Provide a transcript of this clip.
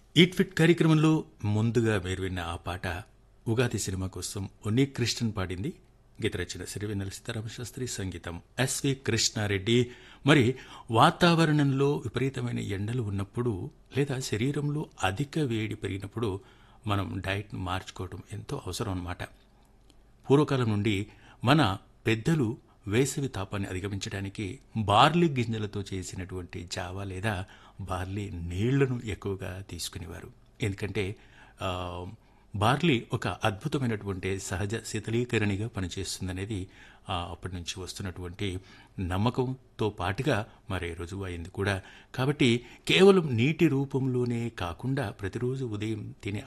eat fit కార్యక్రమంలో ముందుగా మీరు విన్న ఆ పాట ఉగాది సినిమా కోసం ఉన్ని కృష్ణన్ పాడింది గీత రచన సిరివెన్నెల సీతారామ శాస్త్రి సంగీతం ఎస్వి కృష్ణారెడ్డి మరి వాతావరణంలో విపరీతమైన ఎండలు ఉన్నప్పుడు లేదా శరీరంలో అధిక వేడి పెరిగినప్పుడు మనం డైట్ను మార్చుకోవడం ఎంతో అవసరం అన్నమాట పూర్వకాలం నుండి మన పెద్దలు వేసవి తాపాన్ని అధిగమించడానికి బార్లీ గింజలతో చేసినటువంటి జావా లేదా బార్లీ నీళ్లను ఎక్కువగా తీసుకునేవారు ఎందుకంటే ఆ, బార్లీ ఒక అద్భుతమైనటువంటి సహజ శీతలీకరణిగా పనిచేస్తుందనేది ఆ, అప్పటి నుంచి వస్తున్నటువంటి నమ్మకంతో పాటుగా మరి రుజువు అయింది కూడా కాబట్టి కేవలం నీటి రూపంలోనే కాకుండా ప్రతిరోజు ఉదయం తినే